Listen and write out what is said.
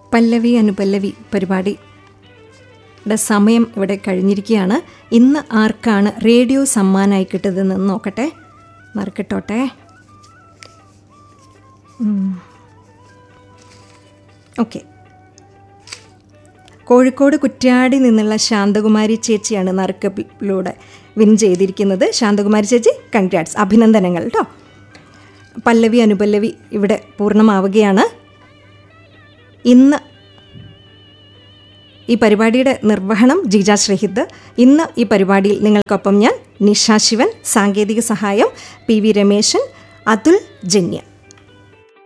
പല്ലവി അനുപല്ലവി പരിപാടിയുടെ സമയം ഇവിടെ കഴിഞ്ഞിരിക്കുകയാണ് ഇന്ന് ആർക്കാണ് റേഡിയോ സമ്മാനമായി കിട്ടിയതെന്ന് നോക്കട്ടെ നറുക്കിട്ടോട്ടെ ഓക്കെ കോഴിക്കോട് കുറ്റ്യാടി നിന്നുള്ള ശാന്തകുമാരി ചേച്ചിയാണ് നറുക്കപ്പിലൂടെ വിൻ ചെയ്തിരിക്കുന്നത് ശാന്തകുമാരി ചേച്ചി കൺഗ്രാറ്റ്സ് അഭിനന്ദനങ്ങൾ കേട്ടോ പല്ലവി അനുപല്ലവി ഇവിടെ പൂർണ്ണമാവുകയാണ് ഇന്ന് ഈ പരിപാടിയുടെ നിർവഹണം ജീജ ശ്രീഹിദ് ഇന്ന് ഈ പരിപാടിയിൽ നിങ്ങൾക്കൊപ്പം ഞാൻ നിഷ ശിവൻ സാങ്കേതിക സഹായം പി വി രമേശൻ അതുൽ ജന്യ